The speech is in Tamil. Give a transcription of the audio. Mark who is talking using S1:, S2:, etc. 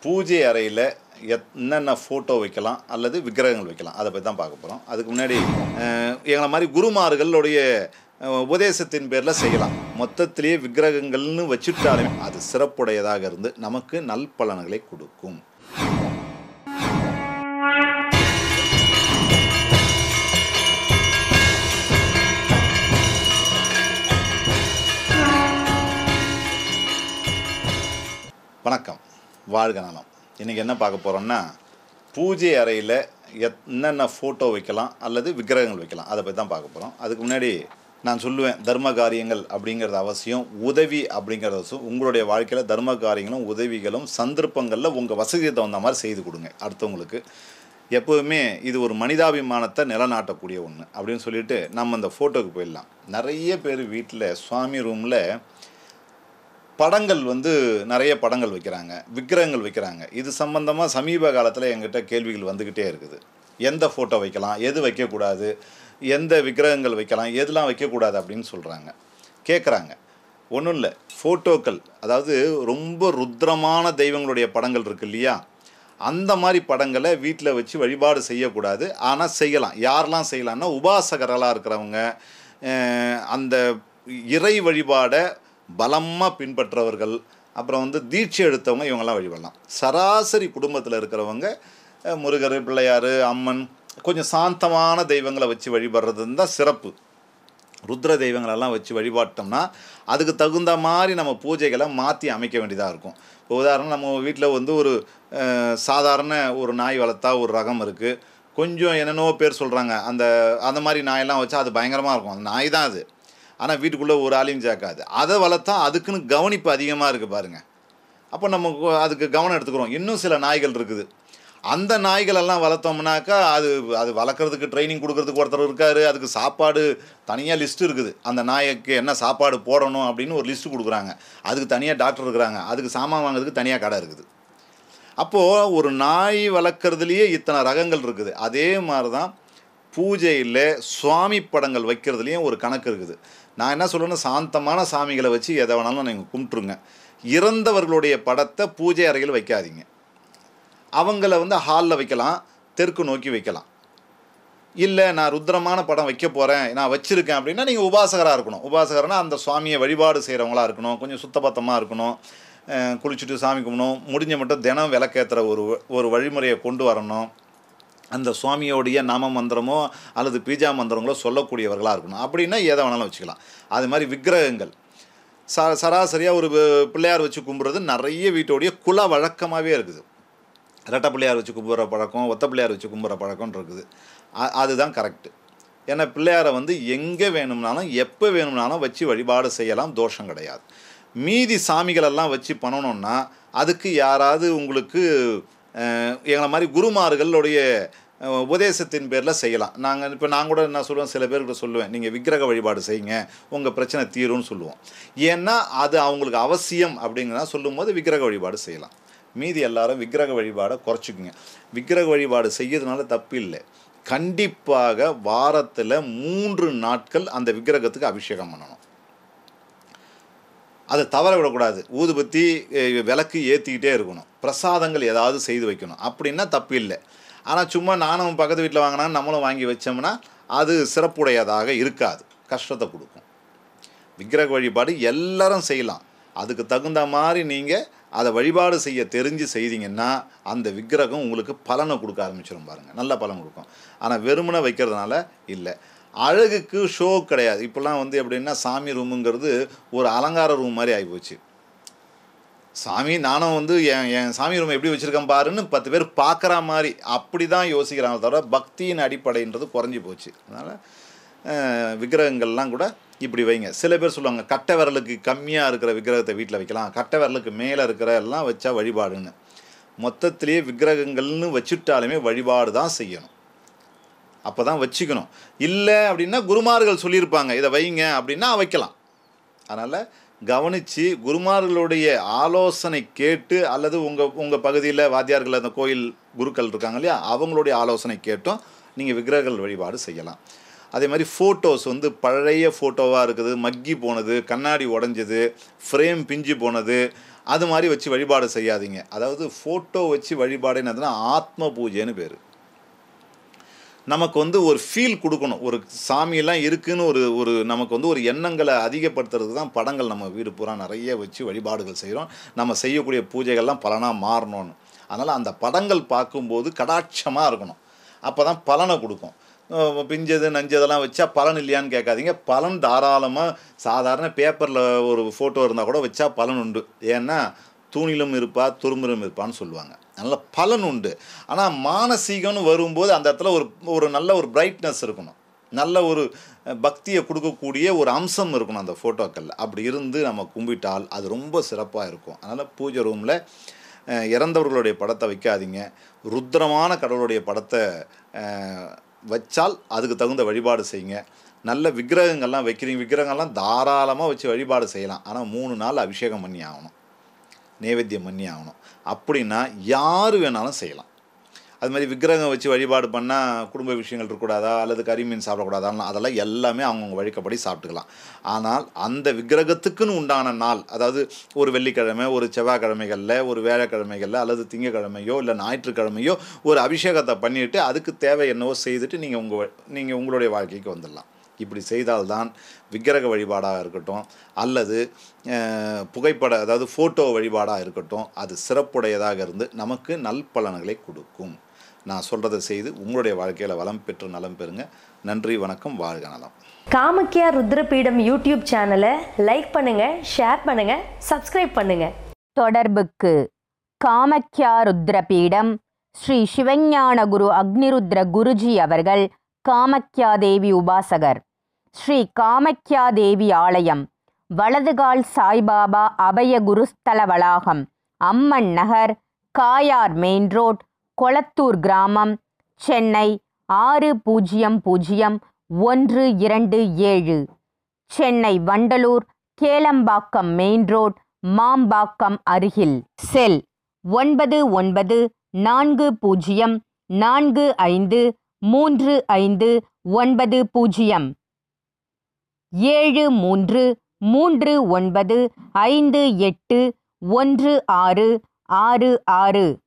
S1: பூஜை அறையில் என்னென்ன ஃபோட்டோ வைக்கலாம் அல்லது விக்கிரகங்கள் வைக்கலாம் அதை பற்றி தான் பார்க்க போகிறோம் அதுக்கு முன்னாடி அஹ், எங்களை மாதிரி குருமார்களுடைய அஹ், உபதேசத்தின் பேரில் செய்யலாம் மொத்தத்திலேயே விக்கிரகங்கள்னு வச்சுட்டாலுமே அது சிறப்புடையதாக இருந்து நமக்கு நல்பலன்களை கொடுக்கும் வணக்கம் வாழ்க நலம் இன்றைக்கி என்ன பார்க்க போகிறோம்னா பூஜை அறையில் என்னென்ன ஃபோட்டோ வைக்கலாம் அல்லது விக்கிரகங்கள் வைக்கலாம் அதை பற்றி தான் பார்க்க போகிறோம் அதுக்கு முன்னாடி நான் சொல்லுவேன் தர்ம காரியங்கள் அப்படிங்கிறது அவசியம் உதவி அப்படிங்கிறது அவசியம் உங்களுடைய வாழ்க்கையில் தர்ம காரியங்களும் உதவிகளும் சந்தர்ப்பங்களில் உங்கள் வசதியை தகுந்த மாதிரி செய்து கொடுங்க அடுத்தவங்களுக்கு எப்போதுமே இது ஒரு மனிதாபிமானத்தை நிலநாட்டக்கூடிய ஒன்று அப்படின்னு சொல்லிட்டு நம்ம அந்த ஃபோட்டோக்கு போயிடலாம் நிறைய பேர் வீட்டில் சுவாமி ரூமில் படங்கள் வந்து நிறைய படங்கள் வைக்கிறாங்க விக்கிரகங்கள் வைக்கிறாங்க இது சம்பந்தமாக சமீப காலத்தில் எங்கிட்ட கேள்விகள் வந்துக்கிட்டே இருக்குது எந்த ஃபோட்டோ வைக்கலாம் எது வைக்கக்கூடாது எந்த விக்கிரகங்கள் வைக்கலாம் எதெல்லாம் வைக்கக்கூடாது அப்படின்னு சொல்கிறாங்க கேட்குறாங்க ஒன்றும் இல்லை ஃபோட்டோக்கள் அதாவது ரொம்ப ருத்ரமான தெய்வங்களுடைய படங்கள் இருக்கு இல்லையா அந்த மாதிரி படங்களை வீட்டில் வச்சு வழிபாடு செய்யக்கூடாது ஆனால் செய்யலாம் யாரெல்லாம் செய்யலாம்னா உபாசகர்களாக இருக்கிறவங்க அஹ், அந்த இறை வழிபாடை பலமாக பின்பற்றவர்கள் அப்புறம் வந்து தீட்சை எடுத்தவங்க இவங்கெல்லாம் வழிபடலாம் சராசரி குடும்பத்தில் இருக்கிறவங்க அஹ், முருகர் பிள்ளையார் அம்மன் கொஞ்சம் சாந்தமான தெய்வங்களை வச்சு வழிபடுறது தான் சிறப்பு ருத்ர தெய்வங்களெல்லாம் வச்சு வழிபாட்டோம்னா அதுக்கு தகுந்த மாதிரி நம்ம பூஜைகளை மாற்றி அமைக்க வேண்டியதாக இருக்கும் இப்போ உதாரணம் நம்ம வீட்டில் வந்து ஒரு அஹ், சாதாரண ஒரு நாய் வளர்த்தா ஒரு ரகம் இருக்குது கொஞ்சம் என்னென்னவோ பேர் சொல்கிறாங்க அந்த அந்த மாதிரி நாயெல்லாம் வச்சா அது பயங்கரமாக இருக்கும் அந்த நாய் தான் அது ஆனால் வீட்டுக்குள்ளே ஒரு ஆளையும் சேர்க்காது அதை வளர்த்தா அதுக்குன்னு கவனிப்பு அதிகமாக இருக்குது பாருங்கள் அப்போ நம்ம கு- அதுக்கு கவனம் எடுத்துக்கிறோம் இன்னும் சில நாய்கள் இருக்குது அந்த நாய்கள் எல்லாம் வளர்த்தோம்னாக்கா அது அது வளர்க்குறதுக்கு ட்ரைனிங் கொடுக்கறதுக்கு ஒருத்தர் இருக்காரு அதுக்கு சாப்பாடு தனியாக லிஸ்ட் இருக்குது அந்த நாய்க்கு என்ன சாப்பாடு போடணும் அப்படின்னு ஒரு லிஸ்ட்டு கொடுக்குறாங்க அதுக்கு தனியாக டாக்டர் இருக்கிறாங்க அதுக்கு சாமான் வாங்குறதுக்கு தனியாக கடை இருக்குது அப்போது ஒரு நாய் வளர்க்குறதுலேயே இத்தனை ரகங்கள் இருக்குது அதே மாதிரி தான் பூஜையில் சுவாமி படங்கள் வைக்கிறதுலேயும் ஒரு கணக்கு இருக்குது நான் என்ன சொல்கிறேன்னா சாந்தமான சாமிகளை வச்சு எதை வேணாலும் நீங்கள் கும்பிட்ருங்க இறந்தவர்களுடைய படத்தை பூஜை அறையில் வைக்காதீங்க அவங்கள வந்து ஹாலில் வைக்கலாம் தெற்கு நோக்கி வைக்கலாம் இல்லை நான் ருத்ரமான படம் வைக்க போகிறேன் நான் வச்சுருக்கேன் அப்படின்னா நீங்கள் உபாசகராக இருக்கணும் உபாசகர்னா அந்த சுவாமியை வழிபாடு செய்கிறவங்களா இருக்கணும் கொஞ்சம் சுத்தபத்தமாக இருக்கணும் அஹ் குளிச்சுட்டு சாமி கும்பிடணும் முடிஞ்ச மட்டும் தினம் விளக்கேற்றுற ஒரு ஒரு வழிமுறையை கொண்டு வரணும் அந்த சுவாமியோடைய நாம மந்திரமோ அல்லது பீஜா மந்திரங்களோ சொல்லக்கூடியவர்களாக இருக்கணும் அப்படின்னா எதை வேணாலும் வச்சுக்கலாம் அது மாதிரி விக்கிரகங்கள் ச சராசரியாக ஒரு வி- பிள்ளையார் வச்சு கும்பிட்றது நிறைய வீட்டோடைய குல வழக்கமாகவே இருக்குது ரெட்டை பிள்ளையார் வச்சு கும்பிட்ற பழக்கம் ஒத்த பிள்ளையார் வச்சு கும்பிட்ற பழக்கம் இருக்குது அ- அதுதான் கரெக்டு ஏன்னா பிள்ளையாரை வந்து எங்கே வேணும்னாலும் எப்போ வேணும்னாலும் வச்சு வழிபாடு செய்யலாம் தோஷம் கிடையாது மீதி சாமிகளெல்லாம் வச்சு பண்ணணும்னா அதுக்கு யாராவது உங்களுக்கு அஹ், எங்களை மாதிரி குருமார்களுடைய அஹ், உபதேசத்தின் பேரில் செய்யலாம் நாங்கள் இப்போ நான் கூட என்ன சொல்லுவேன் சில பேர்கிட்ட சொல்லுவேன் நீங்கள் விக்கிரக வழிபாடு செய்யுங்க உங்கள் பிரச்சனை தீரும்னு சொல்லுவோம் ஏன்னா அது அவங்களுக்கு அவசியம் அப்படிங்கிறத சொல்லும்போது விக்கிரக வழிபாடு செய்யலாம் மீதி எல்லாரும் விக்கிரக வழிபாடை குறைச்சிக்குங்க விக்கிரக வழிபாடு செய்யறதுனால தப்பு இல்லை கண்டிப்பாக வாரத்தில் மூன்று நாட்கள் அந்த விக்கிரகத்துக்கு அபிஷேகம் பண்ணணும் அதை தவற விடக்கூடாது ஊதுபத்தி அஹ், விளக்கு ஏற்றிக்கிட்டே இருக்கணும் பிரசாதங்கள் ஏதாவது செய்து வைக்கணும் அப்படின்னா தப்பு இல்லை ஆனால் சும்மா நானும் பக்கத்து வீட்டில் வாங்கினா நம்மளும் வாங்கி வச்சோம்னா அது சிறப்புடையதாக இருக்காது கஷ்டத்தை கொடுக்கும் விக்கிரக வழிபாடு எல்லாரும் செய்யலாம் அதுக்கு தகுந்த மாதிரி நீங்கள் அதை வழிபாடு செய்ய தெரிஞ்சு செய்தீங்கன்னா அந்த விக்கிரகம் உங்களுக்கு பலனை கொடுக்க ஆரம்பிச்சிடும் பாருங்கள் நல்ல பலன் கொடுக்கும் ஆனால் வெறுமனை வைக்கிறதுனால இல்லை அழகுக்கு ஷோ கிடையாது இப்போல்லாம் வந்து எப்படின்னா சாமி ரூமுங்கிறது ஒரு அலங்கார ரூம் மாதிரி ஆகிப்போச்சு சாமி நானும் வந்து என் என் சாமி ரூம் எப்படி வச்சுருக்கேன் பாருன்னு பத்து பேர் பார்க்குற மாதிரி அப்படி தான் யோசிக்கிறாங்க தவிர பக்தியின் அடிப்படைன்றது குறைஞ்சி போச்சு அதனால் விக்கிரகங்கள்லாம் கூட இப்படி வைங்க சில பேர் சொல்லுவாங்க கட்டை விரலுக்கு கம்மியாக இருக்கிற விக்கிரகத்தை வீட்டில் வைக்கலாம் கட்டை விரலுக்கு மேலே இருக்கிற எல்லாம் வச்சா வழிபாடுன்னு மொத்தத்திலேயே விக்கிரகங்கள்னு வச்சுட்டாலுமே வழிபாடு தான் செய்யணும் அப்போ தான் வச்சுக்கணும் இல்லை அப்படின்னா குருமார்கள் சொல்லியிருப்பாங்க இதை வைங்க அப்படின்னா வைக்கலாம் அதனால் கவனித்து குருமார்களுடைய ஆலோசனை கேட்டு அல்லது உங்கள் உங்கள் பகுதியில் வாத்தியார்கள் அந்த கோயில் குருக்கள் இருக்காங்க இல்லையா அவங்களுடைய ஆலோசனை கேட்டும் நீங்கள் விக்கிரகங்கள் வழிபாடு செய்யலாம் அதே மாதிரி ஃபோட்டோஸ் வந்து பழைய ஃபோட்டோவாக இருக்குது மக்கி போனது கண்ணாடி உடஞ்சது ஃப்ரேம் பிஞ்சு போனது அது மாதிரி வச்சு வழிபாடு செய்யாதீங்க அதாவது ஃபோட்டோ வச்சு வழிபாடு என்னதுன்னா ஆத்ம பூஜைன்னு பேர் நமக்கு வந்து ஒரு ஃபீல் கொடுக்கணும் ஒரு சாமியெல்லாம் இருக்குன்னு ஒரு ஒரு நமக்கு வந்து ஒரு எண்ணங்களை அதிகப்படுத்துறதுக்கு தான் படங்கள் நம்ம வீடு பூரா நிறைய வச்சு வழிபாடுகள் செய்கிறோம் நம்ம செய்யக்கூடிய பூஜைகள்லாம் பலனாக மாறணும்னு அதனால் அந்த படங்கள் பார்க்கும்போது கடாட்சமாக இருக்கணும் அப்போ தான் பலனை கொடுக்கும் அஹ் பிஞ்சது நஞ்சதெல்லாம் வச்சா பலன் இல்லையான்னு கேட்காதீங்க பலன் தாராளமாக சாதாரண பேப்பரில் ஒரு ஃபோட்டோ இருந்தால் கூட வச்சா பலன் உண்டு ஏன்னா தூணிலும் இருப்பா துரும்பிலும் இருப்பான்னு சொல்லுவாங்க அதனால் பலன் உண்டு ஆனால் மானசீகம்னு வரும்போது அந்த இடத்துல ஒரு ஒரு நல்ல ஒரு பிரைட்னஸ் இருக்கணும் நல்ல ஒரு அஹ், பக்தியை கொடுக்கக்கூடிய ஒரு அம்சம் இருக்கணும் அந்த ஃபோட்டோக்களில் அப்படி இருந்து நம்ம கும்பிட்டால் அது ரொம்ப சிறப்பாக இருக்கும் அதனால் பூஜை ரூமில் இறந்தவர்களுடைய படத்தை வைக்காதீங்க ருத்ரமான கடவுளுடைய படத்தை அஹ், வச்சால் அதுக்கு தகுந்த வழிபாடு செய்யுங்க நல்ல விக்கிரகங்கள்லாம் வைக்கிறீங்க விக்கிரகங்கள்லாம் தாராளமாக வச்சு வழிபாடு செய்யலாம் ஆனால் மூணு நாள் அபிஷேகம் பண்ணி ஆகணும் நைவேத்தியம் பண்ணி ஆகணும் அப்படின்னா யார் வேணாலும் செய்யலாம் அது மாதிரி விக்கிரகம் வச்சு வழிபாடு பண்ணால் குடும்ப விஷயங்கள் இருக்கக்கூடாதா அல்லது கறி மீன் சாப்பிடக்கூடாதான்னு அதெல்லாம் எல்லாமே அவங்கவுங்க வழிக்கப்படி சாப்பிட்டுக்கலாம் ஆனால் அந்த விக்கிரகத்துக்குன்னு உண்டான நாள் அதாவது ஒரு வெள்ளிக்கிழமை ஒரு செவ்வாய்க்கிழமைகளில் ஒரு வேலைக்கிழமைகளில் அல்லது திங்கக்கிழமையோ இல்லை ஞாயிற்றுக்கிழமையோ ஒரு அபிஷேகத்தை பண்ணிவிட்டு அதுக்கு தேவை என்னவோ செய்துட்டு நீங்கள் உங்கள் நீங்கள் உங்களுடைய வாழ்க்கைக்கு வந்துடலாம் இப்படி செய்தால்தான் விக்கிரக வழிபாடாக இருக்கட்டும் அல்லது அஹ், புகைப்பட அதாவது ஃபோட்டோ வழிபாடாக இருக்கட்டும் அது சிறப்புடையதாக இருந்து நமக்கு நல்பலன்களை கொடுக்கும் நான் சொல்கிறதை செய்து உங்களுடைய வாழ்க்கையில் வளம் பெற்று நலம் பெறுங்க நன்றி வணக்கம் வாழ்க நலம்
S2: காமக்கியா ருத்ரபீடம் யூடியூப் சேனலை லைக் பண்ணுங்க ஷேர் பண்ணுங்க சப்ஸ்கிரைப் பண்ணுங்க
S3: தொடர்புக்கு காமக்யா ருத்ரபீடம் ஸ்ரீ சிவஞான குரு அக்னிருத்ர குருஜி அவர்கள் காமக்யா தேவி உபாசகர் ஸ்ரீ காமக்யா தேவி ஆலயம் வலதுகால் சாய்பாபா அபய குருஸ்தல வளாகம் அம்மன் நகர் காயார் மெயின் ரோட் கொளத்தூர் கிராமம் சென்னை ஆறு பூஜ்ஜியம் பூஜ்ஜியம் ஒன்று இரண்டு ஏழு சென்னை வண்டலூர் கேளம்பாக்கம் மெயின் ரோட் மாம்பாக்கம் அருகில் செல் ஒன்பது ஒன்பது நான்கு பூஜ்ஜியம் நான்கு ஐந்து மூன்று ஐந்து ஒன்பது பூஜ்ஜியம் ஏழு மூன்று மூன்று ஒன்பது ஐந்து எட்டு ஒன்று ஆறு ஆறு ஆறு